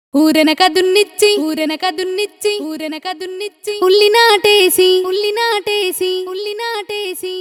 ఊరెనక దున్నిచ్చి ఊరెనక దున్నిచ్చి ఊరెనక దున్నిచ్చి ఉల్లి నాటేసి ఉల్లి నాటేసి ఉల్లి నాటేసి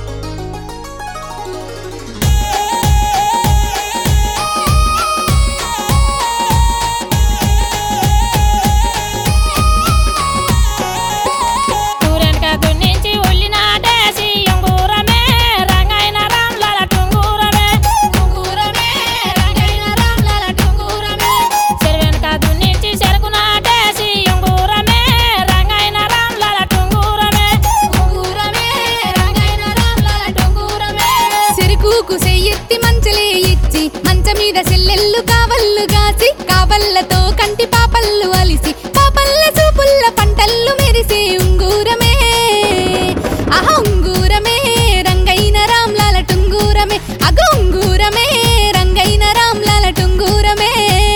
ఊరెనక దున్నించి ఉల్లి నాటేసి ఉంగూరమే రంగైన రామ్లల టుంగూరమే ఉంగూరమే రంగైన రామ్లల టుంగూరమే చెరువెనక దున్నించి చెరుకు నాటేసి ఉంగూరమే రంగైన రామ్లల టుంగూరమే ఉంగూరమే రంగైన రామ్లల టుంగూరమే సిరుకుకు సెయ్యెత్తి మంచలే ఇచ్చి మంచ మీద సెల్లెళ్ళు కావళ్ళు గాసి కావళ్ళతో కంటి పాపళ్ళు అలిసి పాపల్ల చూపుల్ల పంటల్లు మెరిసే ఉంగూరమే ఆహ ఉంగూరమే రంగైన రామ్లాల టుంగూరమే అగ ఉంగూరమే రంగైన రామ్లాల టుంగూరమే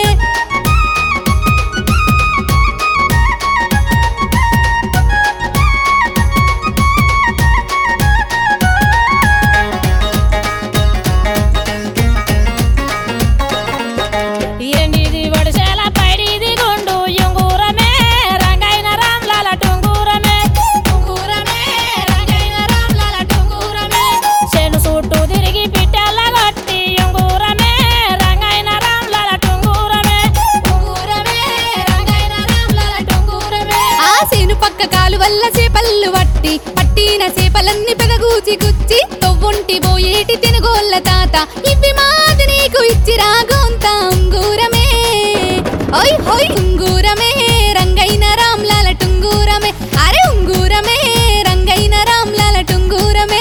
ఎండిది వడిసేల పైడిది గుండు ఉంగూరమే రంగైన రామ్లల టుంగూరమే ఉంగూరమే రంగైన రామ్లల టుంగూరమే చెను చుట్టూ తిరిగి పిట్టెల్ల కొట్టి ఉంగూరమే రంగైన రామ్లల టుంగూరమే ఉంగూరమే రంగైన రామ్లల టుంగూరమే ఆ సేను పక్క కాలు వల్ల చేపళ్ళు వట్టి పట్టిన చేపలన్నీ పెగగూచి గుచ్చి తొవ్వుంటి పోయేటి తినుగోళ్ళ తాత ఇవి మాది నీకు ఇచ్చి రాగోంత ఉంగూరమే ఓయ్ హోయ్ ఉంగూరమే రంగైన రామ్లాల టుంగూరమే అరే ఉంగూరమే రంగైన రామ్లాల టుంగూరమే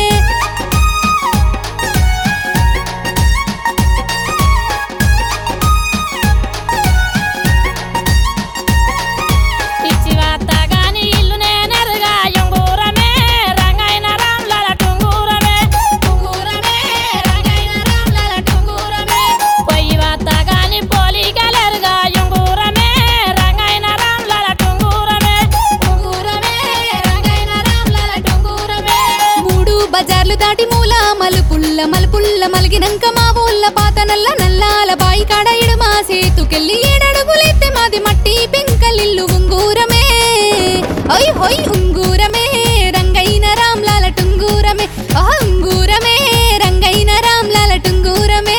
పిచ్చి వార్త గాని ఇల్లు నేనరుగా ఉంగూరమే రంగైన రామ్లల టుంగూరమే ఉంగూరమే రంగైన రామ్లల టుంగూరమే పొయ్యి వార్త గాని పోలికలరుగా ఉంగూరమే రంగైన రామ్లల టుంగూరమే ఉంగూరమే రంగైన రామ్లల టుంగూరమే మూడు బజార్లు దాటి మూల మలుపుల్ల మలుపుల్ల మలిగినంక మా ఊళ్ళ పాత నల్ల నల్లాల బాయి కాడ ఇడు మా సేతుకెళ్ళి ఏడడుగులెత్తే మాది మట్టి పెంకలిల్లు ఉంగూరమే ఓయ్ హోయ్ ఉంగూరమే రంగైన రామ్లాల టుంగూరమే ఆ ఉంగూరమే రంగైన రామ్లాల టుంగూరమే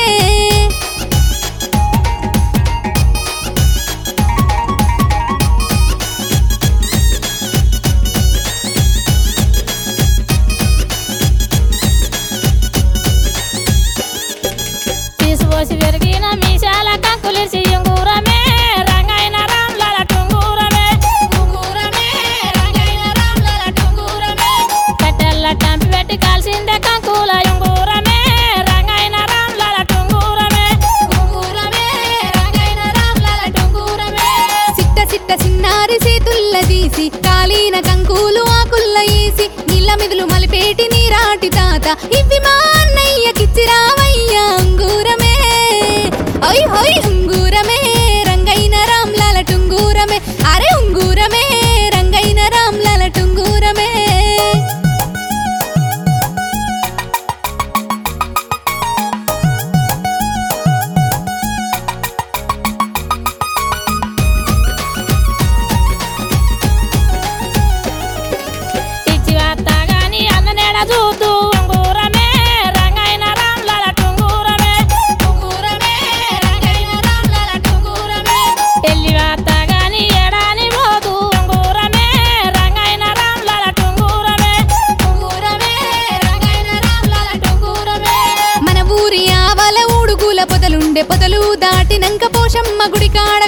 తీసుపోసి పెరిగిన మీసాల కంకులిసి ఉంగూరమే రంగైన రామ్లల టుంగూరమే ఉంగూరమే రంగైన రామ్లల టుంగూరమే కట్టెల్ల టంపి పెట్టి కాల్సిందే కంకుల ఉంగూరమే రంగైన రామ్లల టుంగూరమే ఉంగూరమే రంగైన రామ్లల టుంగూరమే సిట్ట సిట్ట సిన్నారి సేతుల్ల తీసి కాలిన కంకులు ఆకుల్ల వేసి నీళ్ళ మిదులు మలిపేటి నీరాటి తాత ఇవి మా అన్నయ్యకిచ్చి రావయ్యా అంగూరమే ఓయ్ హోయ్ ఉంగూరమే రంగైన రామ్లాల టుంగూరమే అరే ఉంగూరమే రంగైన రామ్లాల టుంగూరమే పిచ్చి వార్త గాని అన్న నెడ చూద్దు ఉంగూరమే రంగైన రామ్లల టుంగూరమే ఉంగూరమే రంగైన రామ్లల టుంగూరమే పెళ్లి వార్త గాని ఎడాని పోదు ఉంగూరమే రంగైన రామ్లల టుంగూరమే ఉంగూరమే రంగైన రామ్లల టుంగూరమే మన ఊరి ఆవల ఊడుగుల పొదలుండే పొదలు దాటినంక పోషమ్మ గుడి కాడ